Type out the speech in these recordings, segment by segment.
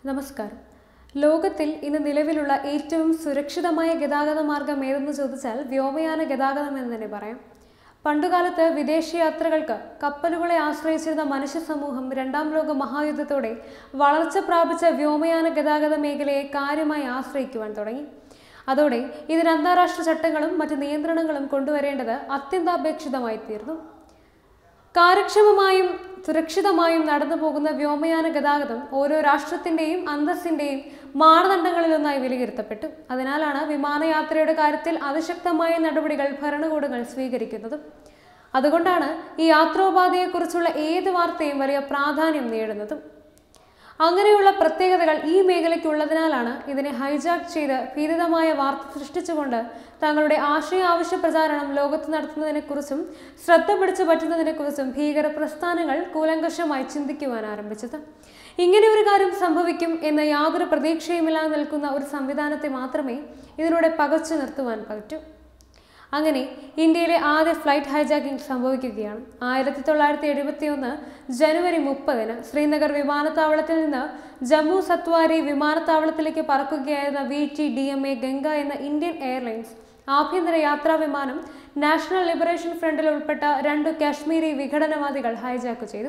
നമസ്കാരം ലോകത്തിൽ ഇന്ന് നിലവിലുള്ള ഏറ്റവും സുരക്ഷിതമായ ഗതാഗത മാർഗം ഏതെന്ന് ചോദിച്ചാൽ വ്യോമയാന ഗതാഗതം എന്ന് തന്നെ പറയാം പണ്ടുകാലത്ത് വിദേശയാത്രകൾക്ക് കപ്പലുകളെ ആശ്രയിച്ചിരുന്ന മനുഷ്യ സമൂഹം രണ്ടാം ലോക മഹായുദ്ധത്തോടെ വളർച്ച പ്രാപിച്ച വ്യോമയാന ഗതാഗത മേഖലയെ കാര്യമായി ആശ്രയിക്കുവാൻ തുടങ്ങി അതോടെ ഇതിന് അന്താരാഷ്ട്ര ചട്ടങ്ങളും മറ്റ് നിയന്ത്രണങ്ങളും കൊണ്ടുവരേണ്ടത് അത്യന്താപേക്ഷിതമായി തീർന്നു കാര്യക്ഷമമായും സുരക്ഷിതമായും നടന്നു പോകുന്ന വ്യോമയാന ഗതാഗതം ഓരോ രാഷ്ട്രത്തിന്റെയും അന്തസ്സിന്റെയും മാനദണ്ഡങ്ങളിലൊന്നായി വിലയിരുത്തപ്പെട്ടു അതിനാലാണ് വിമാനയാത്രയുടെ കാര്യത്തിൽ അതിശക്തമായ നടപടികൾ ഭരണകൂടങ്ങൾ സ്വീകരിക്കുന്നത് അതുകൊണ്ടാണ് ഈ യാത്രോപാധിയെക്കുറിച്ചുള്ള ഏത് വാർത്തയും വലിയ പ്രാധാന്യം നേടുന്നതും അങ്ങനെയുള്ള പ്രത്യേകതകൾ ഈ മേഖലയ്ക്കുള്ളതിനാലാണ് ഇതിനെ ഹൈജാക്ക് ചെയ്ത് ഭീതിതമായ വാർത്ത സൃഷ്ടിച്ചുകൊണ്ട് തങ്ങളുടെ ആശയ ആവശ്യ പ്രചാരണം ലോകത്ത് നടത്തുന്നതിനെക്കുറിച്ചും ശ്രദ്ധ പിടിച്ചു പറ്റുന്നതിനെക്കുറിച്ചും ഭീകര പ്രസ്ഥാനങ്ങൾ കൂലങ്കഷമായി ചിന്തിക്കുവാൻ ആരംഭിച്ചത് ഇങ്ങനെ ഒരു കാര്യം സംഭവിക്കും എന്ന യാതൊരു പ്രതീക്ഷയുമില്ലാതെ നിൽക്കുന്ന ഒരു സംവിധാനത്തെ മാത്രമേ ഇതിലൂടെ പകച്ചു നിർത്തുവാൻ പറ്റൂ അങ്ങനെ ഇന്ത്യയിലെ ആദ്യ ഫ്ലൈറ്റ് ഹൈജാക്കിംഗ് സംഭവിക്കുകയാണ് ആയിരത്തി തൊള്ളായിരത്തി എഴുപത്തി ഒന്ന് ജനുവരി മുപ്പതിന് ശ്രീനഗർ വിമാനത്താവളത്തിൽ നിന്ന് ജമ്മു സത്വാരി വിമാനത്താവളത്തിലേക്ക് പറക്കുകയായിരുന്ന V T D M A Ganga എന്ന ഇന്ത്യൻ എയർലൈൻസ് ആഭ്യന്തര യാത്രാ വിമാനം നാഷണൽ ലിബറേഷൻ ഫ്രണ്ടിൽ ഉൾപ്പെട്ട രണ്ട് കാശ്മീരി വിഘടനവാദികൾ ഹൈജാക്ക് ചെയ്തു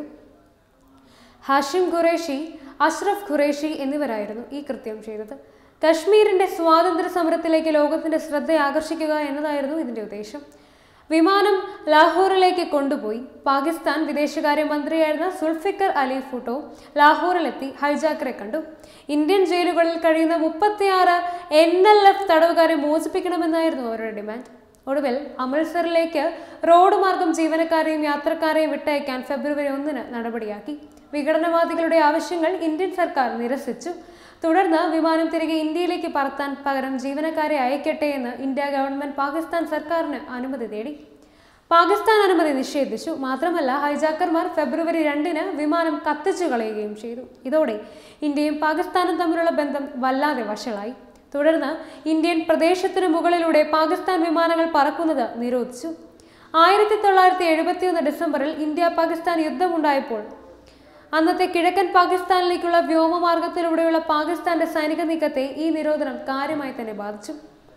ഹാഷിം ഖുറേഷി അഷ്റഫ് ഖുറേഷി എന്നിവരായിരുന്നു ഈ കൃത്യം ചെയ്തത് കശ്മീരിന്റെ സ്വാതന്ത്ര്യ സമരത്തിലേക്ക് ലോകത്തിന്റെ ശ്രദ്ധ ആകർഷിക്കുക എന്നതായിരുന്നു ഇതിന്റെ ഉദ്ദേശം വിമാനം ലാഹോറിലേക്ക് കൊണ്ടുപോയി പാകിസ്ഥാൻ വിദേശകാര്യ മന്ത്രിയായിരുന്ന സുൽഫിക്കർ അലി ഫുട്ടോ ലാഹോറിലെത്തി ഹൈജാക്കറെ കണ്ടു ഇന്ത്യൻ ജയിലുകളിൽ കഴിയുന്ന മുപ്പത്തിയാറ് എൻ എൽ എഫ് തടവുകാരെ മോചിപ്പിക്കണമെന്നായിരുന്നു അവരുടെ ഡിമാൻഡ് ഒടുവിൽ അമൃത്സറിലേക്ക് റോഡ് മാർഗം ജീവനക്കാരെയും യാത്രക്കാരെയും വിട്ടയക്കാൻ ഫെബ്രുവരി ഒന്നിന് നടപടിയാക്കി വിഘടനവാദികളുടെ ആവശ്യങ്ങൾ ഇന്ത്യൻ സർക്കാർ നിരസിച്ചു തുടർന്ന് വിമാനം തിരികെ ഇന്ത്യയിലേക്ക് പറത്താൻ പകരം ജീവനക്കാരെ അയക്കട്ടെ എന്ന് ഇന്ത്യ ഗവൺമെന്റ് പാകിസ്ഥാൻ സർക്കാരിന് അനുമതി തേടി പാകിസ്ഥാൻ അനുമതി നിഷേധിച്ചു മാത്രമല്ല ഹൈജാക്കർമാർ ഫെബ്രുവരി രണ്ടിന് വിമാനം കത്തിച്ചു കളയുകയും ചെയ്തു ഇതോടെ ഇന്ത്യയും പാകിസ്ഥാനും തമ്മിലുള്ള ബന്ധം വല്ലാതെ വഷളായി തുടർന്ന് ഇന്ത്യൻ പ്രദേശത്തിന് മുകളിലൂടെ പാകിസ്ഥാൻ വിമാനങ്ങൾ പറക്കുന്നത് നിരോധിച്ചു ആയിരത്തി തൊള്ളായിരത്തി എഴുപത്തിയൊന്ന് ഡിസംബറിൽ ഇന്ത്യ പാകിസ്ഥാൻ യുദ്ധമുണ്ടായപ്പോൾ അന്നത്തെ കിഴക്കൻ പാകിസ്ഥാനിലേക്കുള്ള വ്യോമമാർഗത്തിലൂടെയുള്ള പാകിസ്ഥാന്റെ സൈനിക നീക്കത്തെ ഈ നിരോധനം കാര്യമായി തന്നെ ബാധിച്ചു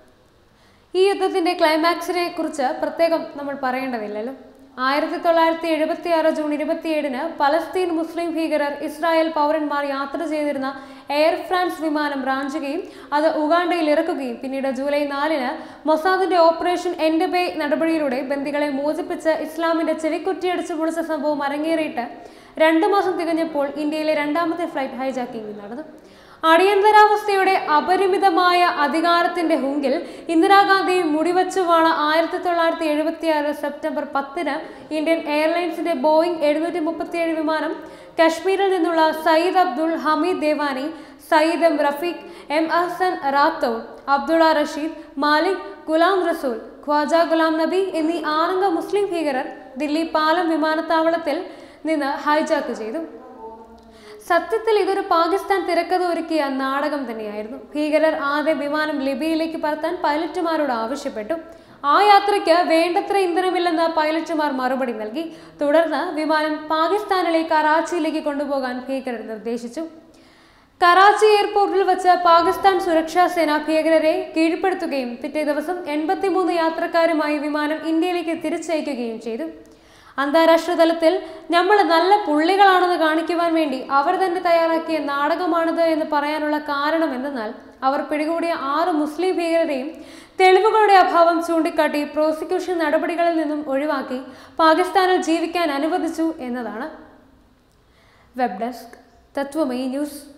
ഈ യുദ്ധത്തിന്റെ ക്ലൈമാക്സിനെ കുറിച്ച് പ്രത്യേകം നമ്മൾ പറയേണ്ടതില്ലല്ലോ ആയിരത്തി തൊള്ളായിരത്തി എഴുപത്തി ആറ് ജൂൺ ഇരുപത്തിയേഴിന് പലസ്തീൻ മുസ്ലിം ഭീകരർ ഇസ്രായേൽ പൗരന്മാർ യാത്ര ചെയ്തിരുന്ന എയർ ഫ്രാൻസ് വിമാനം റാഞ്ചുകയും അത് ഉഗാണ്ടയിൽ ഇറക്കുകയും പിന്നീട് ജൂലൈ നാലിന് മൊസാദിന്റെ ഓപ്പറേഷൻ എൻഡബേ നടപടിയിലൂടെ ബന്ദികളെ മോചിപ്പിച്ച് ഇസ്ലാമിന്റെ ചെവിക്കുറ്റിയടിച്ചു പൊളിച്ച സംഭവം അരങ്ങേറിയിട്ട് രണ്ടു മാസം തികഞ്ഞപ്പോൾ ഇന്ത്യയിലെ രണ്ടാമത്തെ ഫ്ലൈറ്റ് ഹൈജാക്കിംഗ് നടന്നു അടിയന്തരാവസ്ഥയുടെ അപരിമിതമായ അധികാരത്തിന്റെ ഹുങ്കിൽ ഇന്ദിരാഗാന്ധി മുടിവച്ചുവാണ ആയിരത്തി തൊള്ളായിരത്തി എഴുപത്തിയാറ് സെപ്റ്റംബർ പത്തിന് ഇന്ത്യൻ എയർലൈൻസിന്റെ ബോയിങ് എഴുന്നൂറ്റി മുപ്പത്തിയേഴ് വിമാനം കശ്മീരിൽ നിന്നുള്ള സയ്യിദ് അബ്ദുൾ ഹമീദ് ദേവാനി സയ്യിദ് എം റഫീഖ് എം അഹ്സൻ റാത്തോർ അബ്ദുള്ള റഷീദ് മാലിക് ഗുലാം റസൂൽ ഖ്വാജ ഗുലാം നബി എന്നീ ആറംഗ മുസ്ലിം ഭീകരർ ദില്ലി പാലം വിമാനത്താവളത്തിൽ നിന്ന് ഹൈജാക്ക് ചെയ്തു സത്യത്തിൽ ഇതൊരു പാകിസ്ഥാൻ തിരക്കഥ ഒരുക്കിയ നാടകം തന്നെയായിരുന്നു ഭീകരർ ആദ്യ വിമാനം ലിബിയയിലേക്ക് പറത്താൻ പൈലറ്റുമാരോട് ആവശ്യപ്പെട്ടു ആ യാത്രയ്ക്ക് വേണ്ടത്ര ഇന്ധനമില്ലെന്ന് പൈലറ്റുമാർ മറുപടി നൽകി തുടർന്ന് വിമാനം പാകിസ്ഥാനിലെ കറാച്ചിയിലേക്ക് കൊണ്ടുപോകാൻ ഭീകരർ നിർദ്ദേശിച്ചു കറാച്ചി എയർപോർട്ടിൽ വെച്ച് പാകിസ്ഥാൻ സുരക്ഷാ സേന ഭീകരരെ കീഴ്പ്പെടുത്തുകയും പിറ്റേ ദിവസം എൺപത്തിമൂന്ന് യാത്രക്കാരുമായി വിമാനം ഇന്ത്യയിലേക്ക് തിരിച്ചയക്കുകയും ചെയ്തു അന്താരാഷ്ട്ര തലത്തിൽ നമ്മൾ നല്ല പുള്ളികളാണെന്ന് കാണിക്കുവാൻ വേണ്ടി അവർ തന്നെ തയ്യാറാക്കിയ നാടകമാണിത് എന്ന് പറയാനുള്ള കാരണം എന്തെന്നാൽ അവർ പിടികൂടിയ ആറ് മുസ്ലിം ഭീകരരെയും തെളിവുകളുടെ അഭാവം ചൂണ്ടിക്കാട്ടി പ്രോസിക്യൂഷൻ നടപടികളിൽ നിന്നും ഒഴിവാക്കി പാകിസ്ഥാനിൽ ജീവിക്കാൻ അനുവദിച്ചു എന്നതാണ് വെബ് ഡെസ്ക് തത്വമയി ന്യൂസ്